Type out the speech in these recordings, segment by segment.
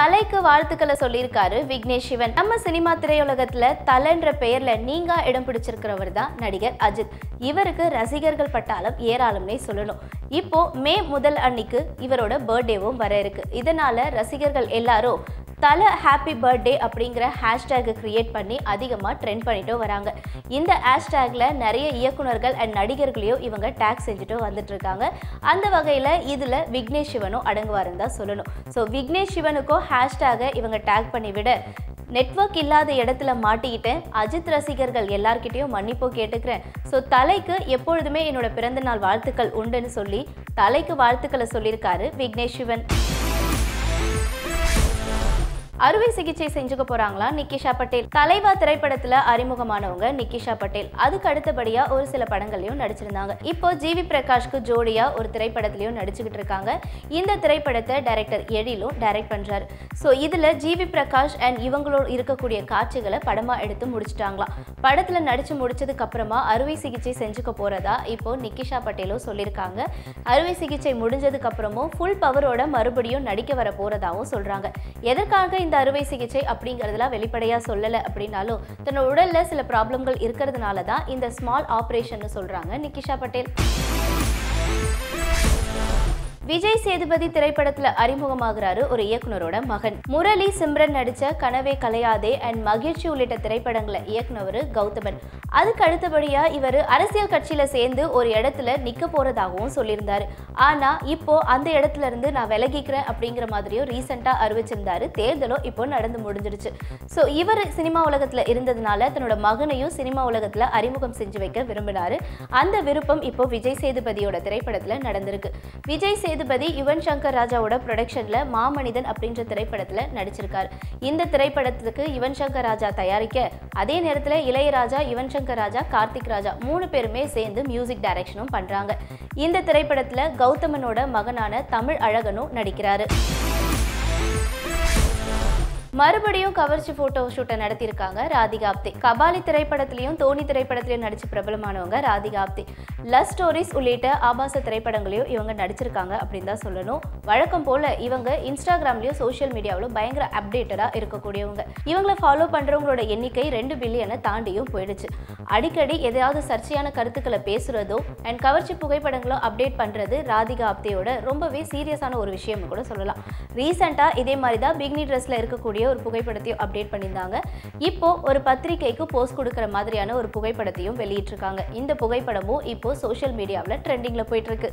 தலைக்கு வாழ்த்துக்களை சொல்லியிருக்காரு விக்னேஷ் சிவன் நம்ம சினிமா திரையுலகத்துல தலைன்ற பெயர்ல நீங்கா இடம் பிடிச்சிருக்கிறவர் தான் நடிகர் அஜித் இவருக்கு ரசிகர்கள் பட்டாளம் ஏராளம்னே சொல்லணும் இப்போ மே முதல் அன்னைக்கு இவரோட பர்த்டேவும் வர இருக்கு இதனால ரசிகர்கள் எல்லாரும் தல ஹாப்பி பர்த்டே அப்படிங்கிற ஹேஷ்டேக் கிரியேட் பண்ணி அதிகமாக ட்ரெண்ட் பண்ணிட்டு வராங்க இந்த ஹேஷ்டேக்ல நிறைய இயக்குனர்கள் அண்ட் நடிகர்களையும் இவங்க டேக் செஞ்சுட்டு வந்துட்டு இருக்காங்க அந்த வகையில் இதில் விக்னேஷ் சிவனும் அடங்குவாருன்னு தான் சொல்லணும் ஸோ விக்னேஷ் சிவனுக்கும் ஹேஷ்டேகை இவங்க டேக் பண்ணி விட நெட்வொர்க் இல்லாத இடத்துல மாட்டிக்கிட்டேன் அஜித் ரசிகர்கள் எல்லார்கிட்டயும் மன்னிப்பு கேட்டுக்கிறேன் ஸோ தலைக்கு எப்பொழுதுமே என்னோட பிறந்த நாள் வாழ்த்துக்கள் உண்டுன்னு சொல்லி தலைக்கு வாழ்த்துக்களை சொல்லியிருக்காரு விக்னேஷ் சிவன் அறுவை சிகிச்சை செஞ்சுக்க போறாங்களா நிக்கிஷா பட்டேல் தலைவா திரைப்படத்துல அறிமுகமானவங்க நிக்கிஷா பட்டேல் அதுக்கு அடுத்தபடியா ஒரு சில படங்கள்லயும் நடிச்சிருந்தாங்க இப்போ ஜிவி பிரகாஷ்க்கு ஜோடியா ஒரு திரைப்படத்திலயும் நடிச்சுக்கிட்டு இருக்காங்க இந்த திரைப்படத்தை டைரக்டர் எழிலும் டைரக்ட் பண்றாரு ஸோ இதுல ஜிவி பிரகாஷ் அண்ட் இவங்களோட இருக்கக்கூடிய காட்சிகளை படமா எடுத்து முடிச்சிட்டாங்களாம் படத்துல நடிச்சு முடிச்சதுக்கு அப்புறமா அறுவை சிகிச்சை செஞ்சுக்க போறதா இப்போ நிக்கிஷா பட்டேலும் சொல்லியிருக்காங்க அறுவை சிகிச்சை முடிஞ்சதுக்கு அப்புறமும் ஃபுல் பவரோட மறுபடியும் நடிக்க வர போறதாவும் சொல்றாங்க எதற்காக இந்த அறுவை சிகிச்சை அப்படிங்கிறதுலாம் வெளிப்படையா சொல்லலை அப்படின்னாலும் தன்னோட உடல்ல சில ப்ராப்ளம்கள் இருக்கிறதுனால தான் இந்த ஸ்மால் ஆப்ரேஷன் சொல்றாங்க நிக்கிஷா பட்டேல் விஜய் சேதுபதி திரைப்படத்துல அறிமுகமாகிறாரு ஒரு இயக்குனரோட மகன் முரளி சிம்ரன் நடிச்ச கனவே கலையாதே அண்ட் மகிழ்ச்சி உள்ளிட்ட திரைப்படங்களை இயக்குனவர் கௌதமன் அதுக்கு அடுத்தபடியா இவர் அரசியல் கட்சியில சேர்ந்து ஒரு இடத்துல நிக்க போறதாகவும் சொல்லியிருந்தாரு ஆனா இப்போ அந்த இடத்துல இருந்து நான் விலகிக்கிறேன் அப்படிங்கிற மாதிரியும் ரீசெண்டா அறிவிச்சிருந்தாரு தேர்தலும் இப்போ நடந்து முடிஞ்சிருச்சு ஸோ இவர் சினிமா உலகத்துல இருந்ததுனால தன்னோட மகனையும் சினிமா உலகத்துல அறிமுகம் செஞ்சு வைக்க விரும்பினாரு அந்த விருப்பம் இப்போ விஜய் சேதுபதியோட திரைப்படத்துல நடந்திருக்கு விஜய் சேதுபதி யுவன் சங்கர் ராஜாவோட ப்ரொடக்ஷன்ல மாமனிதன் அப்படின்ற திரைப்படத்துல நடிச்சிருக்காரு இந்த திரைப்படத்துக்கு யுவன் சங்கர் ராஜா தயாரிக்க அதே நேரத்துல இளையராஜா யுவன் சங்கர் ராஜா கார்த்திக் ராஜா மூணு பேருமே சேர்ந்து மியூசிக் டைரக்ஷனும் பண்றாங்க இந்த திரைப்படத்துல கௌதமனோட மகனான தமிழ் அழகனும் நடிக்கிறாரு மறுபடியும் கவர்ச்சி போட்டோ ஷூட்டை நடத்தியிருக்காங்க ராதிகா ஆப்தே கபாலி திரைப்படத்திலையும் தோனி திரைப்படத்திலையும் நடிச்சு பிரபலமானவங்க ராதிகா ஆப்தே லவ் ஸ்டோரிஸ் உள்ளிட்ட ஆபாச திரைப்படங்களையும் இவங்க நடிச்சிருக்காங்க அப்படின்னு தான் சொல்லணும் வழக்கம் போல இவங்க இன்ஸ்டாகிராம்லயும் சோஷியல் மீடியாவிலும் பயங்கர அப்டேட்டடா இருக்கக்கூடியவங்க இவங்களை ஃபாலோ பண்றவங்களோட எண்ணிக்கை ரெண்டு பில்லியனை தாண்டியும் போயிடுச்சு அடிக்கடி எதையாவது சர்ச்சையான கருத்துக்களை பேசுறதோ அண்ட் கவர்ச்சி புகைப்படங்களோ அப்டேட் பண்றது ராதிகா ஆப்தேயோட ரொம்பவே சீரியஸான ஒரு விஷயம்னு கூட சொல்லலாம் ரீசெண்டா இதே மாதிரி தான் பிக்னி ட்ரெஸ்ல இருக்கக்கூடிய ஒரு புகைப்படத்தையும் அப்டேட் பண்ணியிருந்தாங்க இப்போ ஒரு பத்திரிகைக்கு போஸ்ட் கொடுக்குற மாதிரியான ஒரு புகைப்படத்தையும் வெளியிட்டிருக்காங்க இந்த புகைப்படமும் இப்போ சோஷியல் மீடியாவில் ட்ரெண்டிங்ல போயிட்டு இருக்கு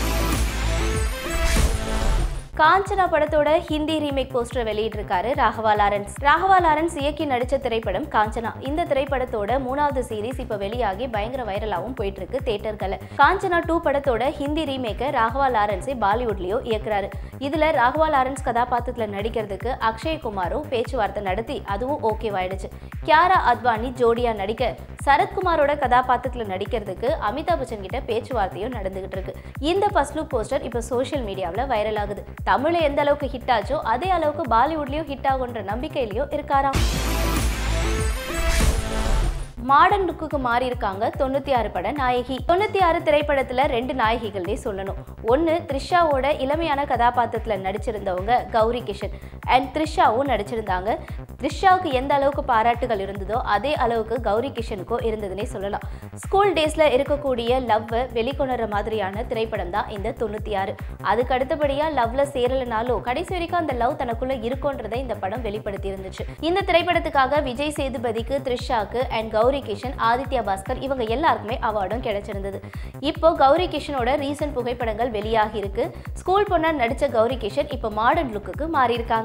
காஞ்சனா படத்தோட ஹிந்தி ரீமேக் போஸ்டர் வெளியிட்டிருக்காரு ராகவா லாரன்ஸ் ராகவா லாரன்ஸ் இயக்கி நடிச்ச திரைப்படம் காஞ்சனா இந்த திரைப்படத்தோட மூணாவது சீரிஸ் இப்ப வெளியாகி பயங்கர வைரலாகவும் போயிட்டு இருக்கு தேட்டர்கள்ல காஞ்சனா டூ படத்தோட ஹிந்தி ரீமேக்கை ராகவா லாரன்ஸை பாலிவுட்லயோ இயக்குறாரு இதுல ராகவா லாரன்ஸ் கதாபாத்திரத்துல நடிக்கிறதுக்கு அக்ஷய் குமாரும் பேச்சுவார்த்தை நடத்தி அதுவும் ஓகேவாயிடுச்சு கியாரா அத்வானி ஜோடியா நடிக்க சரத்குமாரோட கதாபாத்திரத்துல நடிக்கிறதுக்கு அமிதாப் பச்சன் கிட்ட பேச்சுவார்த்தையும் நடந்துகிட்டு இருக்கு இந்த ஃபர்ஸ்ட் லுக் போஸ்டர் இப்போ சோஷியல் மீடியாவில் வைரல் ஆகுது தமிழ்ல எந்த அளவுக்கு ஹிட் ஆச்சோ அதே அளவுக்கு பாலிவுட்லயும் ஹிட் ஆகுன்ற நம்பிக்கையிலயும் இருக்காராம் மாடர்ன் லுக்குக்கு மாறி இருக்காங்க தொண்ணூத்தி ஆறு பட நாயகி தொண்ணூத்தி ஆறு திரைப்படத்துல ரெண்டு நாயகிகள்னே சொல்லணும் ஒன்னு த்ரிஷாவோட இளமையான கதாபாத்திரத்துல நடிச்சிருந்தவங்க கௌரி கிஷன் அண்ட் த்ரிஷாவும் நடிச்சிருந்தாங்க த்ரிஷாவுக்கு எந்த அளவுக்கு பாராட்டுகள் இருந்ததோ அதே அளவுக்கு கௌரி கிஷனுக்கும் இருந்ததுன்னே சொல்லலாம் ஸ்கூல் டேஸ்ல இருக்கக்கூடிய லவ்வை வெளிக்கொணர்ற மாதிரியான திரைப்படம் தான் இந்த தொண்ணூத்தி ஆறு அதுக்கு அடுத்தபடியா லவ்ல சேரலனாலும் கடைசி வரைக்கும் அந்த லவ் தனக்குள்ள இருக்குன்றதை இந்த படம் வெளிப்படுத்தி இருந்துச்சு இந்த திரைப்படத்துக்காக விஜய் சேதுபதிக்கு த்ரிஷாக்கு அண்ட் கௌரி கிஷன் ஆதித்யா பாஸ்கர் இவங்க எல்லாருக்குமே அவார்டும் கிடைச்சிருந்தது இப்போ கௌரி கிஷனோட ரீசன்ட் புகைப்படங்கள் வெளியாகி இருக்கு ஸ்கூல் பொண்ணா நடிச்ச கௌரி கிஷன் இப்போ மாடர்ன் லுக்குக்கு மாறி இருக்காங்க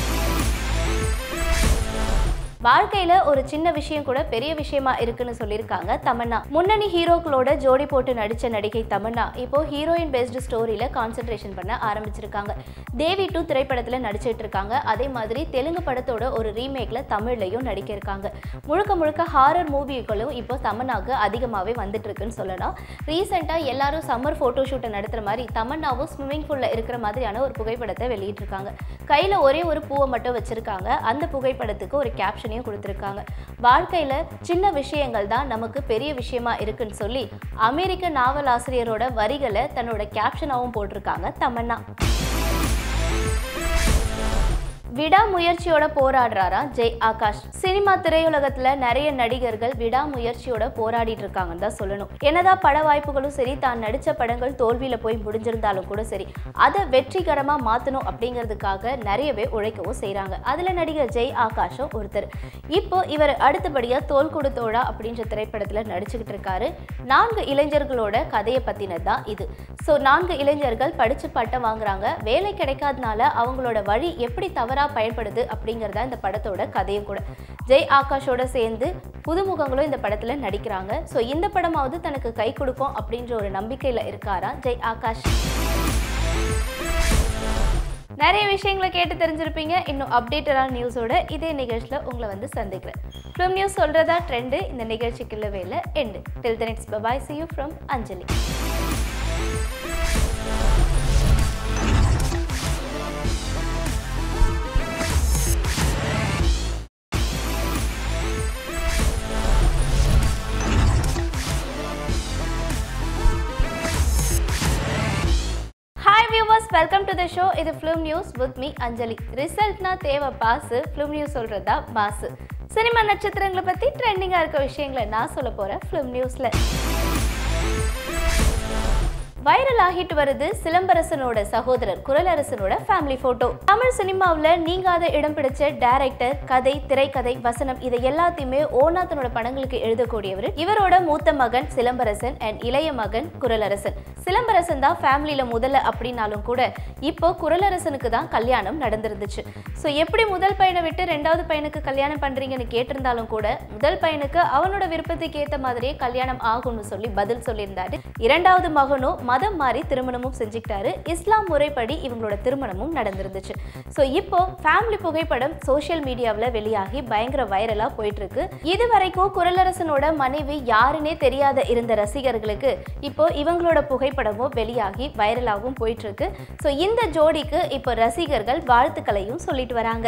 வாழ்க்கையில ஒரு சின்ன விஷயம் கூட பெரிய விஷயமா இருக்குன்னு சொல்லியிருக்காங்க தமன்னா முன்னணி ஹீரோக்களோட ஜோடி போட்டு நடிச்ச நடிகை தமன்னா இப்போ ஹீரோயின் பேஸ்டு ஸ்டோரியில கான்சென்ட்ரேஷன் பண்ண ஆரம்பிச்சிருக்காங்க தேவி டூ திரைப்படத்துல நடிச்சிட்டு இருக்காங்க அதே மாதிரி தெலுங்கு படத்தோட ஒரு ரீமேக்ல தமிழ்லையும் நடிக்க இருக்காங்க முழுக்க முழுக்க ஹாரர் மூவிகளும் இப்போ தமன்னாக்கு அதிகமாகவே வந்துட்டு இருக்குன்னு சொல்லலாம் ரீசெண்டாக எல்லாரும் சம்மர் ஃபோட்டோ ஷூட்டை நடத்துகிற மாதிரி தமன்னாவும் ஸ்விம்மிங் பூலில் இருக்கிற மாதிரியான ஒரு புகைப்படத்தை வெளியிட்டிருக்காங்க கையில் ஒரே ஒரு பூவை மட்டும் வச்சுருக்காங்க அந்த புகைப்படத்துக்கு ஒரு கேப்ஷனையும் கொடுத்துருக்காங்க வாழ்க்கையில் சின்ன விஷயங்கள் தான் நமக்கு பெரிய விஷயமா இருக்குன்னு சொல்லி அமெரிக்க நாவல் ஆசிரியரோட வரிகளை தன்னோட கேப்ஷனாகவும் போட்டிருக்காங்க தமன்னா விடாமுயற்சியோட போராடுறாரா ஜெய் ஆகாஷ் சினிமா திரையுலகத்துல நிறைய நடிகர்கள் விடாமுயற்சியோட போராடிட்டு இருக்காங்கன்னு தான் சொல்லணும் என்னதான் பட வாய்ப்புகளும் சரி தான் நடிச்ச படங்கள் தோல்வியில போய் முடிஞ்சிருந்தாலும் கூட சரி அதை வெற்றிகரமா மாத்தணும் அப்படிங்கிறதுக்காக நிறையவே உழைக்கவும் செய்றாங்க அதுல நடிகர் ஜெய் ஆகாஷும் ஒருத்தர் இப்போ இவர் அடுத்தபடியா தோல் கொடுத்தோடா அப்படின்ற திரைப்படத்துல நடிச்சுக்கிட்டு இருக்காரு நான்கு இளைஞர்களோட கதையை பத்தினது தான் இது ஸோ நான்கு இளைஞர்கள் படிச்சு பட்டம் வாங்குறாங்க வேலை கிடைக்காதனால அவங்களோட வழி எப்படி தவறா பயன்படுது அப்படிங்கறதா இந்த படத்தோட கதையும் கூட ஜெய் ஆகாஷோட சேர்ந்து புதுமுகங்களும் இந்த படத்துல நடிக்கிறாங்க ஸோ இந்த படமாவது தனக்கு கை கொடுக்கும் அப்படின்ற ஒரு நம்பிக்கையில இருக்காரா ஜெய் ஆகாஷ் நிறைய விஷயங்களை கேட்டு தெரிஞ்சிருப்பீங்க இன்னும் அப்டேட்டடான நியூஸோட இதே நிகழ்ச்சியில் உங்களை வந்து சந்திக்கிறேன் ஃபிலிம் நியூஸ் சொல்கிறதா ட்ரெண்டு இந்த நிகழ்ச்சிக்கு இல்லவே இல்லை end till the next bye bye see you from Anjali hi viewers welcome to the show இது film news with me Anjali ரிசல்ட்னா தேவை பாசு ஃபிலிம் நியூஸ் சொல்கிறதா பாசு சினிமா நட்சத்திரங்களை பற்றி ட்ரெண்டிங்காக இருக்க விஷயங்களை நான் சொல்ல போகிறேன் ஃபிலிம் நியூஸில் வைரல் ஆகிட்டு வருது சிலம்பரசனோட சகோதரர் குரலரசனோட ஃபேமிலி போட்டோ தமிழ் சினிமாவில் நீங்காத இடம் பிடிச்ச டைரக்டர் கதை திரைக்கதை வசனம் இதை எல்லாத்தையுமே ஓனா தன்னோட படங்களுக்கு எழுதக்கூடியவர் இவரோட மூத்த மகன் சிலம்பரசன் அண்ட் இளைய மகன் குரலரசன் சிலம்பரசன் தான் ஃபேமிலியில முதல்ல அப்படின்னாலும் கூட இப்போ குரலரசனுக்கு தான் கல்யாணம் நடந்திருந்துச்சு ஸோ எப்படி முதல் பையனை விட்டு ரெண்டாவது பையனுக்கு கல்யாணம் பண்றீங்கன்னு கேட்டிருந்தாலும் கூட முதல் பையனுக்கு அவனோட விருப்பத்துக்கு ஏற்ற மாதிரியே கல்யாணம் ஆகும்னு சொல்லி பதில் சொல்லியிருந்தாரு இரண்டாவது மகனும் மதம் மாறி திருமணமும் செஞ்சுக்கிட்டாரு இஸ்லாம் முறைப்படி இவங்களோட திருமணமும் நடந்திருந்துச்சு ஸோ இப்போ ஃபேமிலி புகைப்படம் சோஷியல் மீடியாவில் வெளியாகி பயங்கர வைரலாக போயிட்டு இருக்கு இது வரைக்கும் குரலரசனோட மனைவி யாருன்னே தெரியாத இருந்த ரசிகர்களுக்கு இப்போ இவங்களோட புகைப்படமும் வெளியாகி வைரலாகவும் போயிட்டு இருக்கு ஸோ இந்த ஜோடிக்கு இப்போ ரசிகர்கள் வாழ்த்துக்களையும் சொல்லிட்டு வராங்க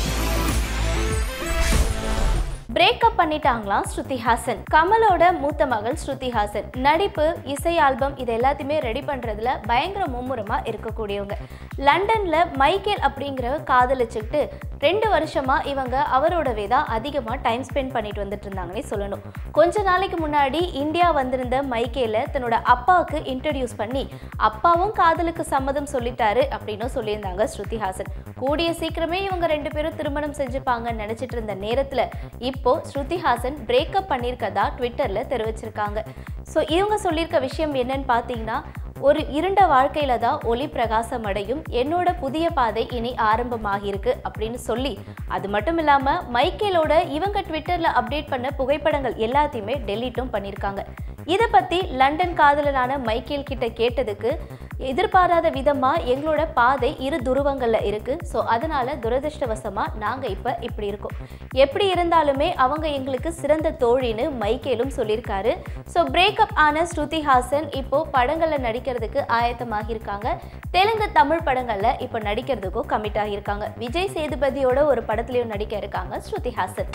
பிரேக்கப் பண்ணிட்டாங்களாம் ஸ்ருதி ஹாசன் கமலோட மூத்த மகள் ஸ்ருதி ஹாசன் நடிப்பு இசை ஆல்பம் இது எல்லாத்தையுமே ரெடி பண்றதுல பயங்கர மும்முரமா இருக்கக்கூடியவங்க லண்டன்ல மைக்கேல் அப்படிங்கிற காதலிச்சுக்கிட்டு ரெண்டு வருஷமா இவங்க அவரோடவே தான் அதிகமாக டைம் ஸ்பெண்ட் பண்ணிட்டு வந்துட்டு இருந்தாங்கன்னே சொல்லணும் கொஞ்ச நாளைக்கு முன்னாடி இந்தியா வந்திருந்த மைக்கேல தன்னோட அப்பாவுக்கு இன்ட்ரடியூஸ் பண்ணி அப்பாவும் காதலுக்கு சம்மதம் சொல்லிட்டாரு அப்படின்னு சொல்லியிருந்தாங்க ஸ்ருதி ஹாசன் கூடிய சீக்கிரமே இவங்க ரெண்டு பேரும் திருமணம் செஞ்சுப்பாங்கன்னு நினைச்சிட்டு இருந்த நேரத்துல இப்போ ஸ்ருதி ஹாசன் பிரேக்கப் பண்ணியிருக்கதா ட்விட்டர்ல தெரிவிச்சிருக்காங்க ஸோ இவங்க சொல்லியிருக்க விஷயம் என்னன்னு பார்த்தீங்கன்னா ஒரு இருண்ட வாழ்க்கையில தான் ஒளி பிரகாசம் அடையும் என்னோட புதிய பாதை இனி ஆரம்பமாகியிருக்கு அப்படின்னு சொல்லி அது மட்டும் இல்லாம மைக்கேலோட இவங்க ட்விட்டர்ல அப்டேட் பண்ண புகைப்படங்கள் எல்லாத்தையுமே டெலீட்டும் பண்ணியிருக்காங்க இதை பத்தி லண்டன் காதலனான மைக்கேல் கிட்ட கேட்டதுக்கு எதிர்பாராத விதமா எங்களோட பாதை இரு துருவங்கள்ல இருக்கு ஸோ அதனால துரதிருஷ்டவசமா நாங்க இப்ப இப்படி இருக்கோம் எப்படி இருந்தாலுமே அவங்க எங்களுக்கு சிறந்த தோழின்னு மைக்கேலும் சொல்லியிருக்காரு ஸோ பிரேக்கப் ஆன ஸ்ருதி ஹாசன் இப்போ படங்கள்ல நடிக்கிறதுக்கு ஆயத்தமாகியிருக்காங்க தெலுங்கு தமிழ் படங்கள்ல இப்போ நடிக்கிறதுக்கும் கமிட் ஆகியிருக்காங்க விஜய் சேதுபதியோட ஒரு படத்துலயும் நடிக்க இருக்காங்க ஸ்ருதி ஹாசன்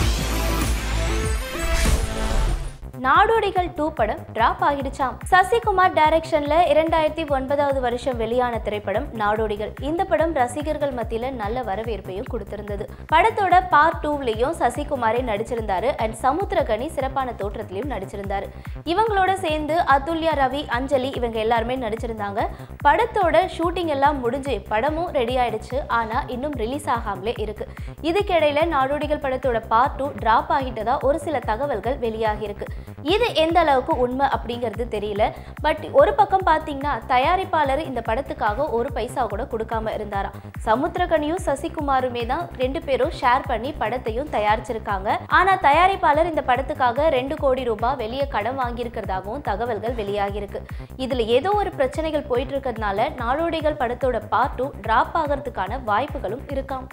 நாடோடிகள் டூ படம் டிராப் ஆகிடுச்சாம் சசிகுமார் டைரக்ஷன்ல இரண்டாயிரத்தி ஒன்பதாவது வருஷம் வெளியான திரைப்படம் நாடோடிகள் இந்த படம் ரசிகர்கள் மத்தியில நல்ல வரவேற்பையும் கொடுத்திருந்தது படத்தோட பார்ட் டூவ்லயும் சசிகுமாரே நடிச்சிருந்தாரு அண்ட் சமுத்திரகனி சிறப்பான தோற்றத்திலையும் நடிச்சிருந்தாரு இவங்களோட சேர்ந்து அதுல்யா ரவி அஞ்சலி இவங்க எல்லாருமே நடிச்சிருந்தாங்க படத்தோட ஷூட்டிங் எல்லாம் முடிஞ்சு படமும் ரெடி ஆயிடுச்சு ஆனா இன்னும் ரிலீஸ் ஆகாமலே இருக்கு இதுக்கிடையில நாடோடிகள் படத்தோட பார்ட் டூ டிராப் ஆகிட்டதா ஒரு சில தகவல்கள் வெளியாகி இருக்கு இது எந்த அளவுக்கு உண்மை அப்படிங்கிறது தெரியல பட் ஒரு பக்கம் பார்த்தீங்கன்னா தயாரிப்பாளர் இந்த படத்துக்காக ஒரு பைசா கூட கொடுக்காம இருந்தாராம் சமுத்திரகனியும் சசிகுமாருமே தான் ரெண்டு பேரும் ஷேர் பண்ணி படத்தையும் தயாரிச்சிருக்காங்க ஆனா தயாரிப்பாளர் இந்த படத்துக்காக ரெண்டு கோடி ரூபாய் வெளியே கடன் வாங்கியிருக்கிறதாகவும் தகவல்கள் வெளியாகியிருக்கு இதுல ஏதோ ஒரு பிரச்சனைகள் போயிட்டு இருக்கிறதுனால நாடோடிகள் படத்தோட பார்ட் டூ டிராப் ஆகிறதுக்கான வாய்ப்புகளும் இருக்காம்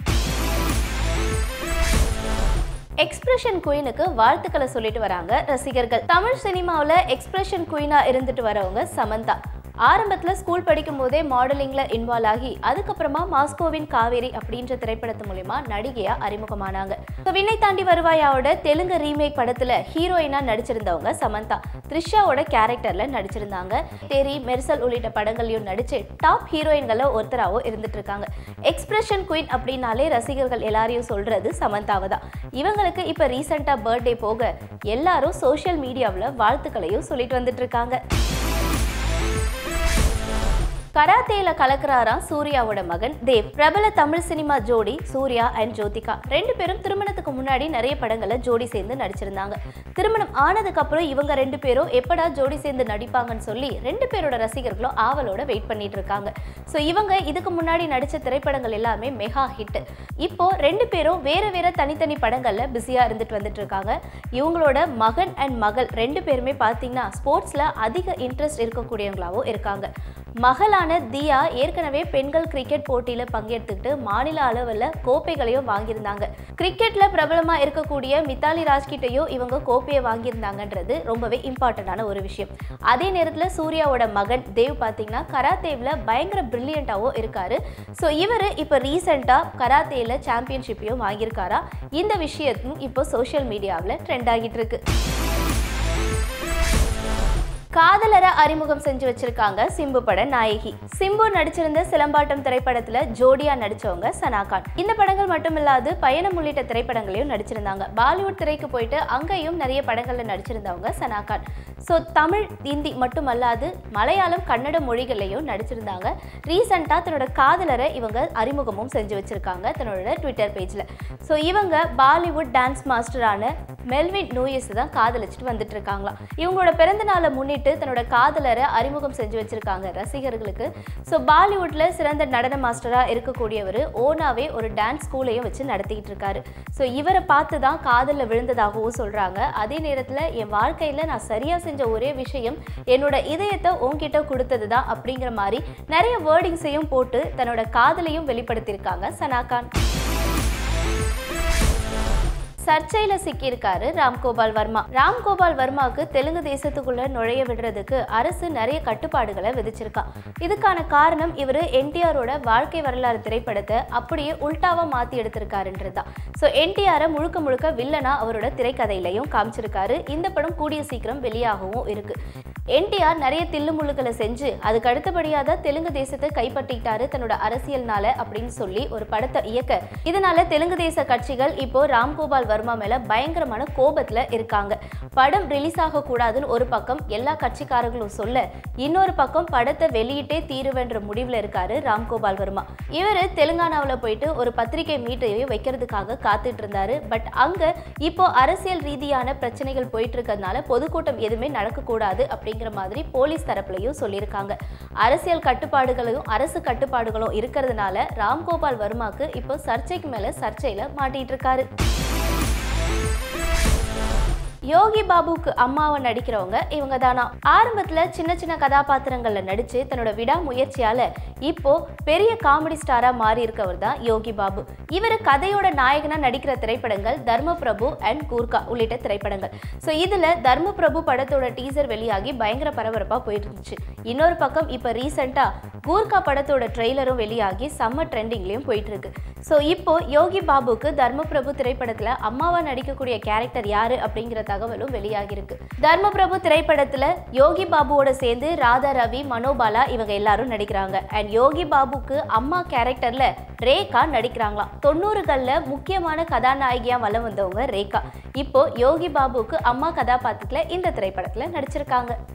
எக்ஸ்பிரஷன் குயினுக்கு வாழ்த்துக்களை சொல்லிட்டு வராங்க ரசிகர்கள் தமிழ் சினிமாவில் எக்ஸ்பிரஷன் குயினா இருந்துட்டு வரவங்க சமந்தா ஆரம்பத்துல ஸ்கூல் படிக்கும் போதே மாடலிங்ல இன்வால்வ் ஆகி அதுக்கப்புறமா மாஸ்கோவின் காவேரி அப்படின்ற திரைப்படத்து மூலியமா நடிகையா அறிமுகமானாங்க So, விண்ணை தாண்டி வருவாயாவோட தெலுங்கு ரீமேக் படத்துல ஹீரோயினா நடிச்சிருந்தவங்க சமந்தா த்ரிஷாவோட கேரக்டர்ல நடிச்சிருந்தாங்க தெரி மெர்சல் உள்ளிட்ட படங்களையும் நடிச்சு டாப் ஹீரோயின்கள ஒருத்தராகவும் இருந்துட்டு இருக்காங்க எக்ஸ்பிரஷன் குயின் அப்படின்னாலே ரசிகர்கள் எல்லாரையும் சொல்றது சமந்தாவை தான் இவங்களுக்கு இப்ப ரீசெண்டா பர்த்டே போக எல்லாரும் சோஷியல் மீடியாவில் வாழ்த்துக்களையும் சொல்லிட்டு வந்துட்டு இருக்காங்க கராத்தேல கலக்குறாராம் சூர்யாவோட மகன் தேவ் பிரபல தமிழ் சினிமா ஜோடி சூர்யா அண்ட் ஜோதிகா ரெண்டு பேரும் திருமணத்துக்கு முன்னாடி நிறைய படங்கள்ல ஜோடி சேர்ந்து நடிச்சிருந்தாங்க திருமணம் ஆனதுக்கு அப்புறம் இவங்க ரெண்டு பேரும் எப்படா ஜோடி சேர்ந்து நடிப்பாங்கன்னு சொல்லி ரெண்டு பேரோட ரசிகர்களும் ஆவலோட வெயிட் பண்ணிட்டு இருக்காங்க ஸோ இவங்க இதுக்கு முன்னாடி நடிச்ச திரைப்படங்கள் எல்லாமே மெகா ஹிட் இப்போ ரெண்டு பேரும் வேற வேற தனித்தனி படங்கள்ல பிஸியா இருந்துட்டு வந்துட்டு இருக்காங்க இவங்களோட மகன் அண்ட் மகள் ரெண்டு பேருமே பார்த்தீங்கன்னா ஸ்போர்ட்ஸ்ல அதிக இன்ட்ரெஸ்ட் இருக்கக்கூடியவங்களாவும் இருக்காங்க மகளான தியா ஏற்கனவே பெண்கள் கிரிக்கெட் போட்டியில பங்கெடுத்துக்கிட்டு மாநில அளவில் கோப்பைகளையும் வாங்கியிருந்தாங்க கிரிக்கெட்ல பிரபலமா இருக்கக்கூடிய மித்தாலி ராஜ்கிட்டையும் இவங்க கோப்பையை வாங்கியிருந்தாங்கன்றது ரொம்பவே இம்பார்ட்டண்டான ஒரு விஷயம் அதே நேரத்தில் சூர்யாவோட மகன் தேவ் பார்த்தீங்கன்னா கராத்தேவில் பயங்கர பிரில்லியண்ட்டாகவும் இருக்காரு ஸோ இவர் இப்போ ரீசெண்டாக கராத்தேல சாம்பியன்ஷிப்பையும் வாங்கியிருக்காரா இந்த விஷயத்தும் இப்போ சோஷியல் மீடியாவில் ட்ரெண்ட் ஆகிட்டு இருக்கு காதலரை அறிமுகம் செஞ்சு வச்சிருக்காங்க சிம்பு பட நாயகி சிம்பு நடிச்சிருந்த சிலம்பாட்டம் திரைப்படத்துல ஜோடியா நடிச்சவங்க சனா கான் இந்த படங்கள் மட்டுமில்லாது பயணம் உள்ளிட்ட திரைப்படங்களையும் நடிச்சிருந்தாங்க பாலிவுட் திரைக்கு போயிட்டு அங்கேயும் நிறைய படங்கள்ல நடிச்சிருந்தவங்க சனா கான் ஸோ தமிழ் ஹிந்தி மட்டுமல்லாது மலையாளம் கன்னட மொழிகள்லையும் நடிச்சிருந்தாங்க ரீசெண்டாக தன்னோட காதலரை இவங்க அறிமுகமும் செஞ்சு வச்சிருக்காங்க தன்னோட ட்விட்டர் பேஜில் ஸோ இவங்க பாலிவுட் டான்ஸ் மாஸ்டரான மெல்வின் நூயஸ் தான் காதலிச்சுட்டு வந்துட்டு இருக்காங்களாம் இவங்களோட பிறந்த நாளை முன்னிட்டு தன்னோட காதலரை அறிமுகம் செஞ்சு வச்சிருக்காங்க ரசிகர்களுக்கு ஸோ பாலிவுட்ல சிறந்த நடன மாஸ்டராக இருக்கக்கூடியவர் ஓனாவே ஒரு டான்ஸ் ஸ்கூலையும் வச்சு நடத்திக்கிட்டு இருக்காரு ஸோ இவரை பார்த்து தான் காதலில் விழுந்ததாகவும் சொல்றாங்க அதே நேரத்தில் என் வாழ்க்கையில் நான் சரியா செஞ்ச ஒரே விஷயம் என்னோட இதயத்தை உன்கிட்ட கொடுத்தது தான் அப்படிங்கிற மாதிரி நிறைய வேர்டிங்ஸையும் போட்டு தன்னோட காதலையும் வெளிப்படுத்தியிருக்காங்க சனாகான் சர்ச்சையில சிக்கியிருக்காரு ராம்கோபால் வர்மா ராம்கோபால் வர்மாவுக்கு தெலுங்கு தேசத்துக்குள்ள நுழைய விடுறதுக்கு அரசு நிறைய கட்டுப்பாடுகளை விதிச்சிருக்கா இதுக்கான காரணம் இவர் என்டிஆரோட வாழ்க்கை வரலாறு திரைப்படத்தை அப்படியே உல்டாவா மாத்தி எடுத்திருக்காருன்றது தான் ஸோ என்டிஆரை முழுக்க முழுக்க வில்லனா அவரோட திரைக்கதையிலையும் காமிச்சிருக்காரு இந்த படம் கூடிய சீக்கிரம் வெளியாகவும் இருக்கு என்டிஆர் நிறைய தில்லுமுள்ளுகளை செஞ்சு அதுக்கு அடுத்தபடியாக தான் தெலுங்கு தேசத்தை கைப்பற்றிட்டாரு தன்னோட அரசியல்னால அப்படின்னு சொல்லி ஒரு படத்தை இயக்க இதனால தெலுங்கு தேச கட்சிகள் இப்போ ராம்கோபால் வர்மா மேல பயங்கரமான கோபத்துல இருக்காங்க படம் ரிலீஸ் ஆக கூடாதுன்னு ஒரு பக்கம் எல்லா கட்சிக்காரர்களும் சொல்ல இன்னொரு பக்கம் படத்தை வெளியிட்டே தீருவென்ற முடிவுல இருக்காரு ராம்கோபால் வர்மா இவர் தெலுங்கானாவில் போயிட்டு ஒரு பத்திரிகை மீட்டையும் வைக்கிறதுக்காக காத்துட்டு இருந்தாரு பட் அங்க இப்போ அரசியல் ரீதியான பிரச்சனைகள் போயிட்டு இருக்கிறதுனால பொதுக்கூட்டம் எதுவுமே நடக்கக்கூடாது அப்படிங்கிற மாதிரி போலீஸ் தரப்புலையும் சொல்லியிருக்காங்க அரசியல் கட்டுப்பாடுகளையும் அரசு கட்டுப்பாடுகளும் இருக்கிறதுனால ராம்கோபால் வர்மாக்கு இப்போ சர்ச்சைக்கு மேல சர்ச்சையில மாட்டிட்டு இருக்காரு யோகி பாபுக்கு அம்மாவை நடிக்கிறவங்க இவங்க தானா ஆரம்பத்துல சின்ன சின்ன கதாபாத்திரங்கள்ல நடிச்சு தன்னோட விடாமுயற்சியால இப்போ பெரிய காமெடி ஸ்டாரா மாறி இருக்கவர் தான் யோகி பாபு இவர் கதையோட நாயகனா நடிக்கிற திரைப்படங்கள் தர்மபிரபு அண்ட் கூர்கா உள்ளிட்ட திரைப்படங்கள் ஸோ இதுல தர்மபிரபு படத்தோட டீசர் வெளியாகி பயங்கர பரபரப்பா போயிட்டு இருந்துச்சு இன்னொரு பக்கம் இப்போ ரீசெண்டா கூர்கா படத்தோட ட்ரெய்லரும் வெளியாகி செம்ம ட்ரெண்டிங்லயும் போயிட்டு இருக்கு ஸோ இப்போ யோகி பாபுக்கு தர்மபிரபு திரைப்படத்துல அம்மாவா நடிக்கக்கூடிய கேரக்டர் யாரு அப்படிங்கிற தகவலும் வெளியாகிருக்கு தர்மபிரபு திரைப்படத்துல யோகி பாபுவோட சேர்ந்து ராதா ரவி மனோபாலா இவங்க எல்லாரும் நடிக்கிறாங்க அண்ட் யோகி பாபுக்கு அம்மா கேரக்டர்ல ரேகா நடிக்கிறாங்களாம் தொண்ணூறுகள்ல முக்கியமான கதாநாயகியா வலம் வந்தவங்க ரேகா இப்போ யோகி பாபுக்கு அம்மா கதாபாத்திரத்துல இந்த திரைப்படத்துல நடிச்சிருக்காங்க